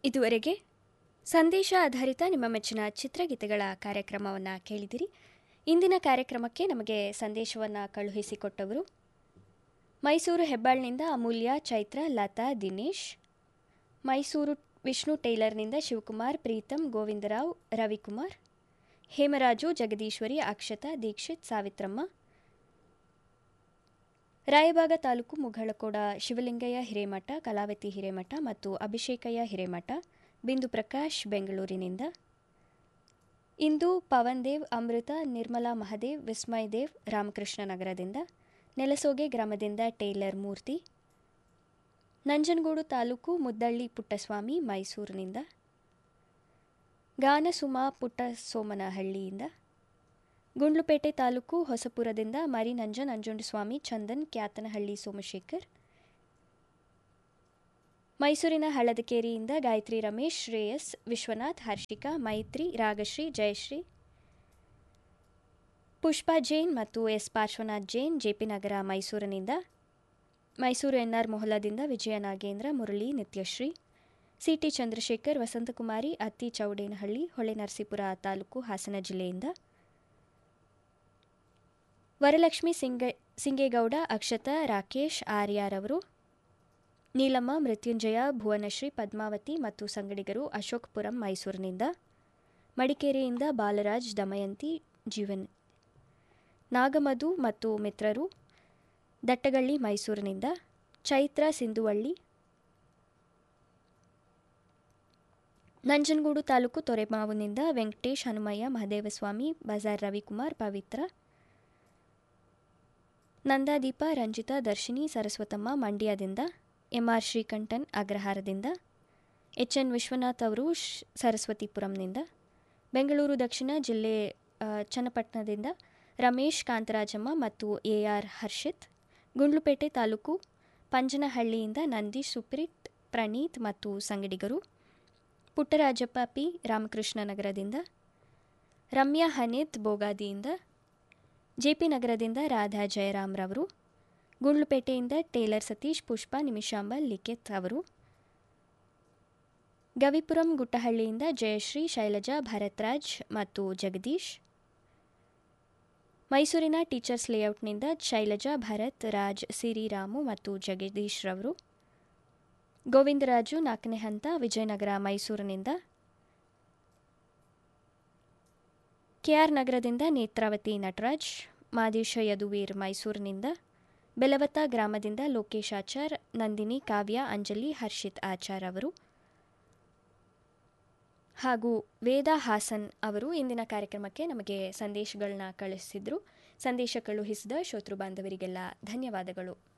ಇದುವರೆಗೆ ಸಂದೇಶ ಆಧಾರಿತ ನಿಮ್ಮ ಮೆಚ್ಚಿನ ಚಿತ್ರಗೀತೆಗಳ ಕಾರ್ಯಕ್ರಮವನ್ನು ಕೇಳಿದಿರಿ ಇಂದಿನ ಕಾರ್ಯಕ್ರಮಕ್ಕೆ ನಮಗೆ ಸಂದೇಶವನ್ನು ಕಳುಹಿಸಿಕೊಟ್ಟವರು ಮೈಸೂರು ಹೆಬ್ಬಾಳ್ನಿಂದ ಅಮೂಲ್ಯ ಚೈತ್ರ ಲತಾ ದಿನೇಶ್ ಮೈಸೂರು ವಿಷ್ಣು ಟೇಲರ್ನಿಂದ ಶಿವಕುಮಾರ್ ಪ್ರೀತಮ್ ಗೋವಿಂದರಾವ್ ರವಿಕುಮಾರ್ ಹೇಮರಾಜು ಜಗದೀಶ್ವರಿ ಅಕ್ಷತಾ ದೀಕ್ಷಿತ್ ಸಾವಿತ್ರಮ್ಮ ರಾಯಬಾಗ ತಾಲೂಕು ಮುಗಳಕೋಡ ಶಿವಲಿಂಗಯ್ಯ ಹಿರೇಮಠ ಕಲಾವತಿ ಹಿರೇಮಠ ಮತ್ತು ಅಭಿಷೇಕಯ್ಯ ಹಿರೇಮಠ ಬಿಂದು ಪ್ರಕಾಶ್ ಬೆಂಗಳೂರಿನಿಂದ ಇಂದು ಪವನ್ ದೇವ್ ಅಮೃತ ನಿರ್ಮಲಾ ಮಹದೇವ್ ವಿಸ್ಮಯ್ ದೇವ್ ರಾಮಕೃಷ್ಣ ನಗರದಿಂದ ನೆಲಸೋಗೆ ಗ್ರಾಮದಿಂದ ಟೇಲರ್ ಮೂರ್ತಿ ನಂಜನಗೂಡು ತಾಲೂಕು ಮುದ್ದಳ್ಳಿ ಪುಟ್ಟಸ್ವಾಮಿ ಮೈಸೂರಿನಿಂದ ಗಾನಸುಮಾ ಪುಟ್ಟಸೋಮನಹಳ್ಳಿಯಿಂದ ಗುಂಡ್ಲುಪೇಟೆ ತಾಲೂಕು ಹೊಸಪುರದಿಂದ ಮರಿ ನಂಜನ್ ನಂಜುಂಡಸ್ವಾಮಿ ಚಂದನ್ ಕ್ಯಾತನಹಳ್ಳಿ ಸೋಮಶೇಖರ್ ಮೈಸೂರಿನ ಹಳ್ಳದಕೇರಿಯಿಂದ ಗಾಯತ್ರಿ ರಮೇಶ್ ಶ್ರೇಯಸ್ ವಿಶ್ವನಾಥ್ ಹರ್ಷಿಕಾ ಮೈತ್ರಿ ರಾಗಶ್ರೀ ಜಯಶ್ರೀ ಪುಷ್ಪಾ ಜೈನ್ ಮತ್ತು ಎಸ್ ಪಾರ್ಶ್ವನಾಥ್ ಜೈನ್ ಜೆಪಿ ನಗರ ಮೈಸೂರಿನಿಂದ ಮೈಸೂರು ಎನ್ಆರ್ ಮೊಹಲಾದಿಂದ ವಿಜಯ ನಾಗೇಂದ್ರ ಮುರಳಿ ನಿತ್ಯಶ್ರೀ ಸಿಟಿ ಚಂದ್ರಶೇಖರ್ ವಸಂತಕುಮಾರಿ ಅತ್ತಿ ಚೌಡೇನಹಳ್ಳಿ ಹೊಳೆನರಸೀಪುರ ತಾಲೂಕು ಹಾಸನ ಜಿಲ್ಲೆಯಿಂದ ವರಲಕ್ಷ್ಮಿ ಸಿಂಗ ಸಿಂಗೇಗೌಡ ಅಕ್ಷತಾ ರಾಕೇಶ್ ಆರ್ಯಾರವರು ನೀಲಮ್ಮ ಮೃತ್ಯುಂಜಯ ಭುವನಶ್ರೀ ಪದ್ಮಾವತಿ ಮತ್ತು ಸಂಗಡಿಗರು ಅಶೋಕ್ಪುರಂ ಮೈಸೂರಿನಿಂದ ಮಡಿಕೇರಿಯಿಂದ ಬಾಲರಾಜ್ ದಮಯಂತಿ ಜೀವನ್ ನಾಗಮಧು ಮತ್ತು ಮಿತ್ರರು ದಟ್ಟಗಳ್ಳಿ ಮೈಸೂರಿನಿಂದ ಚೈತ್ರ ಸಿಂಧುವಳ್ಳಿ ನಂಜನಗೂಡು ತಾಲೂಕು ತೊರೆಮಾವಿನಿಂದ ವೆಂಕಟೇಶ್ ಹನುಮಯ್ಯ ಮಹದೇವಸ್ವಾಮಿ ಬಜಾರ್ ರವಿಕುಮಾರ್ ಪವಿತ್ರ ನಂದಾದೀಪ ರಂಜಿತಾ ದರ್ಶಿನಿ ಸರಸ್ವತಮ್ಮ ಮಂಡ್ಯದಿಂದ ಎಂಆರ್ ಶ್ರೀಕಂಠನ್ ಅಗ್ರಹಾರದಿಂದ ಎಚ್ ಎನ್ ವಿಶ್ವನಾಥ್ ಅವರು ಸರಸ್ವತಿಪುರಂನಿಂದ ಬೆಂಗಳೂರು ದಕ್ಷಿಣ ಜಿಲ್ಲೆ ಚನ್ನಪಟ್ಟಣದಿಂದ ರಮೇಶ್ ಕಾಂತರಾಜಮ್ಮ ಮತ್ತು ಎ ಆರ್ ಹರ್ಷಿತ್ ಗುಂಡ್ಲುಪೇಟೆ ತಾಲೂಕು ಪಂಜನಹಳ್ಳಿಯಿಂದ ನಂದೀಶ್ ಸುಪ್ರೀತ್ ಪ್ರಣೀತ್ ಮತ್ತು ಸಂಗಡಿಗರು ಪುಟ್ಟರಾಜಪ್ಪ ಪಿ ರಾಮಕೃಷ್ಣ ನಗರದಿಂದ ರಮ್ಯಾ ಹನೀತ್ ಬೋಗಾದಿಯಿಂದ ಜೆಪಿ ನಗರದಿಂದ ರಾಧಾ ಜಯರಾಮ್ರವರು ಗುಂಡ್ಲುಪೇಟೆಯಿಂದ ಟೇಲರ್ ಸತೀಶ್ ಪುಷ್ಪ ನಿಮಿಷಾಂಬ ಲಿಖಿತ್ ಅವರು ಗವಿಪುರಂ ಗುಟ್ಟಹಳ್ಳಿಯಿಂದ ಜಯಶ್ರೀ ಶೈಲಜಾ ಭರತ್ರಾಜ್ ಮತ್ತು ಜಗದೀಶ್ ಮೈಸೂರಿನ ಟೀಚರ್ಸ್ ಲೇಔಟ್ನಿಂದ ಶೈಲಜಾ ಭರತ್ ರಾಜ್ ಸಿರಿರಾಮು ಮತ್ತು ಜಗದೀಶ್ ರವರು ಗೋವಿಂದರಾಜು ನಾಲ್ಕನೇ ಹಂತ ವಿಜಯನಗರ ಮೈಸೂರಿನಿಂದ ಕೆಆರ್ ನಗರದಿಂದ ನೇತ್ರಾವತಿ ನಟರಾಜ್ ಮಾದೇಶ ಯದುವೀರ್ ಮೈಸೂರಿನಿಂದ ಬೆಲವತ್ತ ಗ್ರಾಮದಿಂದ ಲೋಕೇಶ್ ಆಚಾರ್ ನಂದಿನಿ ಕಾವ್ಯ ಅಂಜಲಿ ಹರ್ಷಿತ್ ಆಚಾರ್ ಅವರು ಹಾಗೂ ವೇದ ಹಾಸನ್ ಅವರು ಇಂದಿನ ಕಾರ್ಯಕ್ರಮಕ್ಕೆ ನಮಗೆ ಸಂದೇಶಗಳನ್ನ ಕಳಿಸಿದ್ರು ಸಂದೇಶ ಕಳುಹಿಸಿದ ಶ್ರೋತೃ ಬಾಂಧವರಿಗೆಲ್ಲ ಧನ್ಯವಾದಗಳು